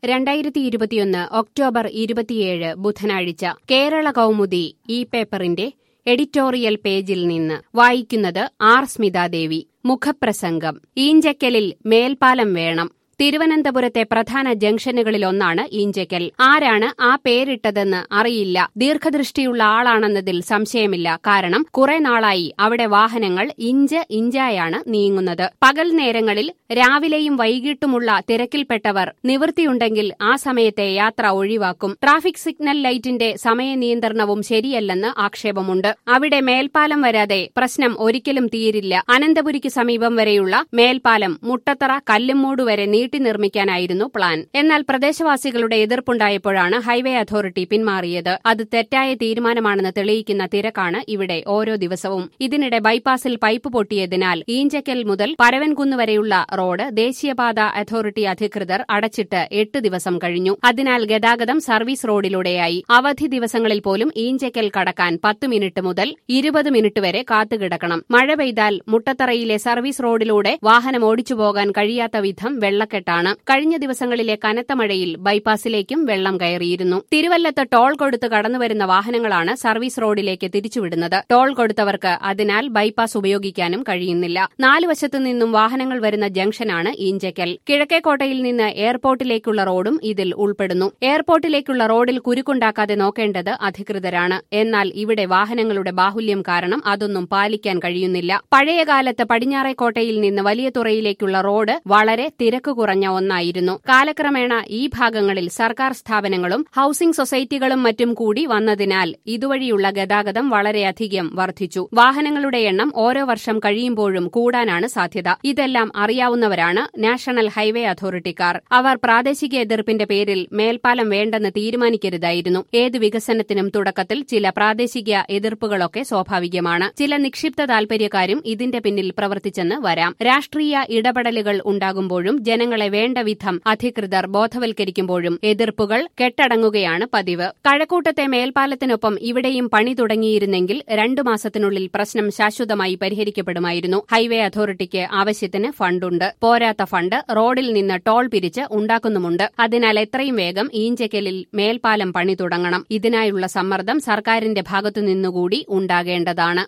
രണ്ടായിരത്തി ഇരുപത്തിയൊന്ന് ഒക്ടോബർ ഇരുപത്തിയേഴ് ബുധനാഴ്ച കേരള കൗമുദി ഈ പേപ്പറിന്റെ എഡിറ്റോറിയൽ പേജിൽ നിന്ന് വായിക്കുന്നത് ആർ സ്മിതാദേവി മുഖപ്രസംഗം ഈഞ്ചക്കലിൽ മേൽപ്പാലം വേണം തിരുവനന്തപുരത്തെ പ്രധാന ജംഗ്ഷനുകളിലൊന്നാണ് ഈഞ്ചക്കൽ ആരാണ് ആ പേരിട്ടതെന്ന് അറിയില്ല ദീർഘദൃഷ്ടിയുള്ള ആളാണെന്നതിൽ സംശയമില്ല കാരണം കുറെ നാളായി അവിടെ വാഹനങ്ങൾ ഇഞ്ച് ഇഞ്ചായാണ് നീങ്ങുന്നത് പകൽ നേരങ്ങളിൽ രാവിലെയും വൈകിട്ടുമുള്ള തിരക്കിൽപ്പെട്ടവർ നിവൃത്തിയുണ്ടെങ്കിൽ ആ സമയത്തെ യാത്ര ഒഴിവാക്കും ട്രാഫിക് സിഗ്നൽ ലൈറ്റിന്റെ സമയ നിയന്ത്രണവും ശരിയല്ലെന്ന് ആക്ഷേപമുണ്ട് അവിടെ മേൽപ്പാലം വരാതെ പ്രശ്നം ഒരിക്കലും തീരില്ല അനന്തപുരിക്ക് സമീപം വരെയുള്ള മേൽപ്പാലം മുട്ടത്തറ കല്ലുമൂട് വരെ നീട്ടി നിർമ്മിക്കാനായിരുന്നു പ്ലാൻ എന്നാൽ പ്രദേശവാസികളുടെ എതിർപ്പുണ്ടായപ്പോഴാണ് ഹൈവേ അതോറിറ്റി പിന്മാറിയത് അത് തെറ്റായ തീരുമാനമാണെന്ന് തെളിയിക്കുന്ന തിരക്കാണ് ഇവിടെ ഓരോ ദിവസവും ഇതിനിടെ ബൈപ്പാസിൽ പൈപ്പ് പൊട്ടിയതിനാൽ ഈഞ്ചക്കൽ മുതൽ പരവൻകുന്ന് വരെയുള്ള റോഡ് ദേശീയപാത അതോറിറ്റി അധികൃതർ അടച്ചിട്ട് എട്ട് ദിവസം കഴിഞ്ഞു അതിനാൽ ഗതാഗതം സർവീസ് റോഡിലൂടെയായി അവധി ദിവസങ്ങളിൽ പോലും ഈഞ്ചക്കൽ കടക്കാൻ പത്ത് മിനിറ്റ് മുതൽ ഇരുപത് മിനിറ്റ് വരെ കാത്തുകിടക്കണം മഴ പെയ്താൽ മുട്ടത്തറയിലെ സർവീസ് റോഡിലൂടെ വാഹനം ഓടിച്ചു പോകാൻ കഴിയാത്ത വിധം വെള്ളക്കെട്ടാണ് കഴിഞ്ഞ ദിവസങ്ങളിലെ കനത്ത മഴയിൽ ബൈപ്പാസിലേക്കും വെള്ളം കയറിയിരുന്നു തിരുവല്ലത്ത് ടോൾ കൊടുത്ത് കടന്നുവരുന്ന വാഹനങ്ങളാണ് സർവീസ് റോഡിലേക്ക് തിരിച്ചുവിടുന്നത് ടോൾ കൊടുത്തവർക്ക് അതിനാൽ ബൈപ്പാസ് ഉപയോഗിക്കാനും കഴിയുന്നില്ല നാലു വശത്തു നിന്നും വാഹനങ്ങൾ വരുന്ന ജംഗ്ഷനാണ് ഈഞ്ചക്കൽ കിഴക്കേക്കോട്ടയിൽ നിന്ന് എയർപോർട്ടിലേക്കുള്ള റോഡും ഇതിൽ ഉൾപ്പെടുന്നു എയർപോർട്ടിലേക്കുള്ള റോഡിൽ കുരുക്കുണ്ടാക്കാതെ നോക്കേണ്ടത് അധികൃതരാണ് എന്നാൽ ഇവിടെ വാഹനങ്ങളുടെ ബാഹുല്യം കാരണം അതൊന്നും പാലിക്കാൻ കഴിയുന്നില്ല പഴയകാലത്ത് പടിഞ്ഞാറേക്കോട്ടയിൽ നിന്ന് വലിയ തുറയിലേക്കുള്ള റോഡ് വളരെ തിരക്ക് കുറഞ്ഞ ഒന്നായിരുന്നു കാലക്രമേണ ഈ ഭാഗങ്ങളിൽ സർക്കാർ സ്ഥാപനങ്ങളും ഹൌസിംഗ് സൊസൈറ്റികളും മറ്റും കൂടി വന്നതിനാൽ ഇതുവഴിയുള്ള ഗതാഗതം വളരെയധികം വർദ്ധിച്ചു വാഹനങ്ങളുടെ എണ്ണം ഓരോ വർഷം കഴിയുമ്പോഴും കൂടാനാണ് സാധ്യത ഇതെല്ലാം അറിയാവുന്നവരാണ് നാഷണൽ ഹൈവേ അതോറിറ്റിക്കാർ അവർ പ്രാദേശിക എതിർപ്പിന്റെ പേരിൽ മേൽപ്പാലം വേണ്ടെന്ന് തീരുമാനിക്കരുതായിരുന്നു ഏത് വികസനത്തിനും തുടക്കത്തിൽ ചില പ്രാദേശിക എതിർപ്പുകളൊക്കെ സ്വാഭാവികമാണ് ചില നിക്ഷിപ്ത താൽപര്യക്കാരും ഇതിന്റെ പിന്നിൽ പ്രവർത്തിച്ചെന്ന് വരാം രാഷ്ട്രീയ ഇടപെടലുകൾ ഉണ്ടാകുമ്പോഴും ജനങ്ങളെ വേണ്ട വിധം അധികൃതർ ബോധവൽക്കരിക്കുമ്പോഴും എതിർപ്പുകൾ കെട്ടടങ്ങുകയാണ് പതിവ് കഴക്കൂട്ടത്തെ മേൽപ്പാലത്തിനൊപ്പം ഇവിടെയും പണി തുടങ്ങിയിരുന്നെങ്കിൽ രണ്ടു മാസത്തിനുള്ളിൽ പ്രശ്നം ശാശ്വതമായി പരിഹരിക്കപ്പെടുമായിരുന്നു ഹൈവേ അതോറിറ്റിക്ക് ആവശ്യത്തിന് ഫണ്ടുണ്ട് പോരാത്ത ഫണ്ട് റോഡിൽ നിന്ന് ടോൾ പിരിച്ച് ഉണ്ടാക്കുന്നുമുണ്ട് അതിനാൽ എത്രയും വേഗം ഈഞ്ചക്കലിൽ മേൽപ്പാലം പണി തുടങ്ങണം ഇതിനായുള്ള സമ്മർദ്ദം സർക്കാരിന്റെ ഭാഗത്തുനിന്നുകൂടി ഉണ്ടാകേണ്ടതാണ്